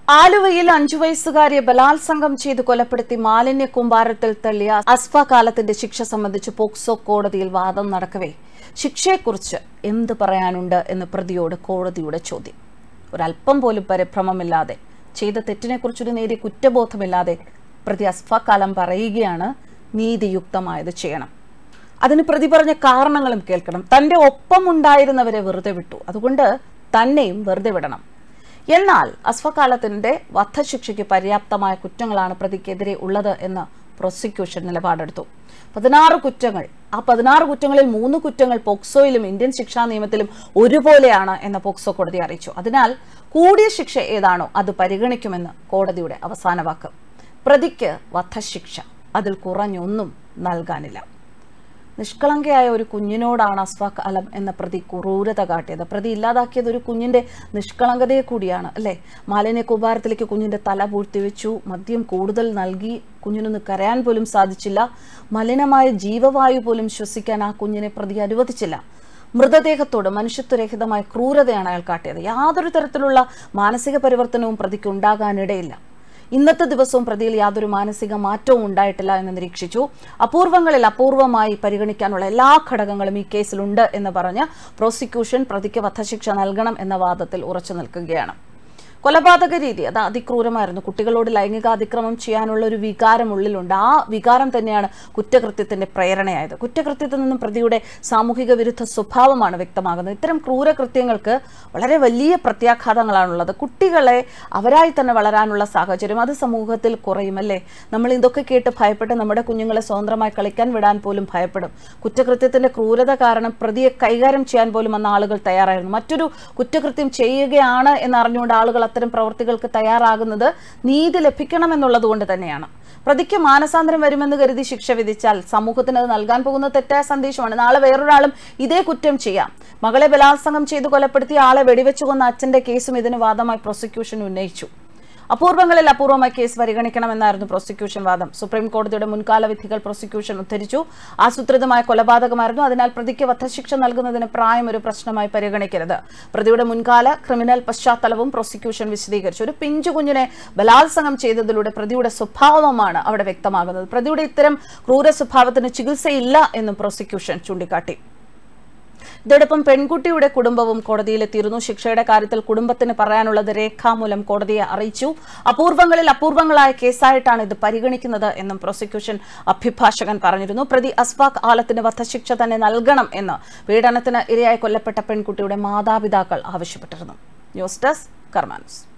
ആലുവയിൽ അഞ്ചു വയസ്സുകാരിയെ ബലാത്സംഗം ചെയ്ത് കൊലപ്പെടുത്തി മാലിന്യ കൂമ്പാരത്തിൽ തള്ളിയ അസ്ഫ കാലത്തിന്റെ ശിക്ഷ സംബന്ധിച്ച് പോക്സോ കോടതിയിൽ വാദം നടക്കവേ ശിക്ഷയെക്കുറിച്ച് എന്ത് പറയാനുണ്ട് എന്ന് പ്രതിയോട് കോടതിയുടെ ചോദ്യം ഒരല്പം പോലും പരിഭ്രമമില്ലാതെ ചെയ്ത തെറ്റിനെക്കുറിച്ചൊരു നേരിയ കുറ്റബോധമില്ലാതെ പ്രതി അസ്ഫ കാലം പറയുകയാണ് നീതിയുക്തമായത് ചെയ്യണം അതിന് പ്രതി പറഞ്ഞ കാരണങ്ങളും കേൾക്കണം തന്റെ ഒപ്പം ഉണ്ടായിരുന്നവരെ വെറുതെ വിട്ടു അതുകൊണ്ട് തന്നെയും വെറുതെ വിടണം എന്നാൽ അസ്ഫകാലത്തിന്റെ വധശിക്ഷയ്ക്ക് പര്യാപ്തമായ കുറ്റങ്ങളാണ് പ്രതിക്കെതിരെ ഉള്ളത് എന്ന് പ്രോസിക്യൂഷൻ നിലപാടെടുത്തു പതിനാറ് കുറ്റങ്ങൾ ആ പതിനാറ് കുറ്റങ്ങളിൽ മൂന്ന് കുറ്റങ്ങൾ പോക്സോയിലും ഇന്ത്യൻ ശിക്ഷാ നിയമത്തിലും ഒരുപോലെയാണ് എന്ന് പോക്സോ കോടതി അറിയിച്ചു അതിനാൽ കൂടിയ ശിക്ഷ ഏതാണോ അത് പരിഗണിക്കുമെന്ന് കോടതിയുടെ അവസാന വാക്ക് പ്രതിക്ക് വധശിക്ഷ അതിൽ കുറഞ്ഞൊന്നും നൽകാനില്ല നിഷ്കളങ്കയായ ഒരു കുഞ്ഞിനോടാണ് അസ്ഫാഖ് അലം എന്ന പ്രതി ക്രൂരത കാട്ടിയത് പ്രതി ഇല്ലാതാക്കിയത് ഒരു കുഞ്ഞിന്റെ നിഷ്കളങ്കതയെ കൂടിയാണ് അല്ലേ മാലിന്യ കൂമ്പാരത്തിലേക്ക് കുഞ്ഞിന്റെ തല പൂഴ്ത്തിവെച്ചു മദ്യം കൂടുതൽ നൽകി കുഞ്ഞിനൊന്ന് കരയാൻ പോലും സാധിച്ചില്ല മലിനമായ ജീവവായു പോലും ശ്വസിക്കാൻ ആ കുഞ്ഞിനെ പ്രതി അനുവദിച്ചില്ല മൃതദേഹത്തോട് മനുഷ്യത്വരഹിതമായ ക്രൂരതയാണ് അയാൾ കാട്ടിയത് യാതൊരു തരത്തിലുള്ള മാനസിക പരിവർത്തനവും പ്രതിക്ക് ഉണ്ടാകാനിടയില്ല ഇന്നത്തെ ദിവസവും പ്രതിയിൽ യാതൊരു മാനസിക മാറ്റവും ഉണ്ടായിട്ടില്ല എന്ന് നിരീക്ഷിച്ചു അപൂർവങ്ങളിൽ അപൂർവമായി പരിഗണിക്കാനുള്ള എല്ലാ ഘടകങ്ങളും ഈ കേസിലുണ്ട് എന്ന് പറഞ്ഞ് പ്രോസിക്യൂഷൻ പ്രതിക്ക് വധശിക്ഷ നൽകണം എന്ന വാദത്തിൽ ഉറച്ചു നിൽക്കുകയാണ് കൊലപാതക രീതി അത് അതിക്രൂരമായിരുന്നു കുട്ടികളോട് ലൈംഗിക അതിക്രമം ചെയ്യാനുള്ള ഒരു വികാരം ഉള്ളിലുണ്ട് ആ വികാരം തന്നെയാണ് കുറ്റകൃത്യത്തിന്റെ പ്രേരണയായത് കുറ്റകൃത്യത്തിൽ നിന്നും പ്രതിയുടെ സാമൂഹിക വിരുദ്ധ സ്വഭാവമാണ് വ്യക്തമാകുന്നത് ഇത്തരം ക്രൂരകൃത്യങ്ങൾക്ക് വളരെ വലിയ പ്രത്യാഘാതങ്ങളാണുള്ളത് കുട്ടികളെ അവരായി തന്നെ വളരാനുള്ള സാഹചര്യം അത് സമൂഹത്തിൽ കുറയും അല്ലേ നമ്മൾ ഇതൊക്കെ കേട്ട് ഭയപ്പെട്ട് നമ്മുടെ കുഞ്ഞുങ്ങളെ സ്വതന്ത്രമായി കളിക്കാൻ വിടാൻ പോലും ഭയപ്പെടും കുറ്റകൃത്യത്തിന്റെ ക്രൂരത കാരണം പ്രതിയെ കൈകാര്യം ചെയ്യാൻ പോലും അന്ന് ആളുകൾ തയ്യാറായിരുന്നു മറ്റൊരു കുറ്റകൃത്യം ചെയ്യുകയാണ് എന്നറിഞ്ഞുകൊണ്ട് ആളുകൾ അത്തരം പ്രവർത്തികൾക്ക് തയ്യാറാകുന്നത് നീതി ലഭിക്കണമെന്നുള്ളത് കൊണ്ട് തന്നെയാണ് പ്രതിക്ക് മാനസാന്തരം വരുമെന്ന് കരുതി ശിക്ഷ വിധിച്ചാൽ സമൂഹത്തിന് അത് നൽകാൻ പോകുന്ന തെറ്റായ സന്ദേശമാണ് നാളെ വേറൊരാളും ഇതേ കുറ്റം ചെയ്യാം മകളെ ബലാത്സംഗം ചെയ്ത് കൊലപ്പെടുത്തിയ ആളെ വെടിവെച്ചു കൊന്ന അച്ഛന്റെ കേസും ഇതിന് വാദമായി പ്രോസിക്യൂഷൻ ഉന്നയിച്ചു അപൂർവങ്ങളിൽ അപൂർവമായി കേസ് പരിഗണിക്കണമെന്നായിരുന്നു പ്രോസിക്യൂഷൻ വാദം സുപ്രീം കോടതിയുടെ മുൻകാല വിധികൾ പ്രോസിക്യൂഷൻ ഉദ്ധരിച്ചു ആസൂത്രിതമായ കൊലപാതകമായിരുന്നു അതിനാൽ പ്രതിക്ക് വധശിക്ഷ നൽകുന്നതിന് പ്രായം ഒരു പ്രശ്നമായി പരിഗണിക്കരുത് പ്രതിയുടെ മുൻകാല ക്രിമിനൽ പശ്ചാത്തലവും പ്രോസിക്യൂഷൻ വിശദീകരിച്ചു ഒരു പിഞ്ചു കുഞ്ഞിനെ ബലാത്സംഗം ചെയ്തതിലൂടെ പ്രതിയുടെ സ്വഭാവമാണ് അവിടെ വ്യക്തമാകുന്നത് പ്രതിയുടെ ഇത്തരം ക്രൂര സ്വഭാവത്തിന് ചികിത്സയില്ല എന്നും പ്രോസിക്യൂഷൻ ചൂണ്ടിക്കാട്ടി ഇതോടൊപ്പം പെൺകുട്ടിയുടെ കുടുംബവും കോടതിയിലെത്തിയിരുന്നു ശിക്ഷയുടെ കാര്യത്തിൽ കുടുംബത്തിന് പറയാനുള്ളത് രേഖാമൂലം കോടതിയെ അറിയിച്ചു അപൂർവങ്ങളിൽ അപൂർവങ്ങളായ കേസായിട്ടാണ് ഇത് പരിഗണിക്കുന്നത് എന്നും പ്രോസിക്യൂഷൻ അഭിഭാഷകൻ പറഞ്ഞിരുന്നു പ്രതി അസ്ഫാഖ് ആലത്തിന് വധശിക്ഷ തന്നെ നൽകണം എന്ന് പീഡനത്തിന് ഇരയായി കൊല്ലപ്പെട്ട പെൺകുട്ടിയുടെ മാതാപിതാക്കൾ ആവശ്യപ്പെട്ടിരുന്നു ന്യൂസ് ഡെസ്ക് കർമാൻസ്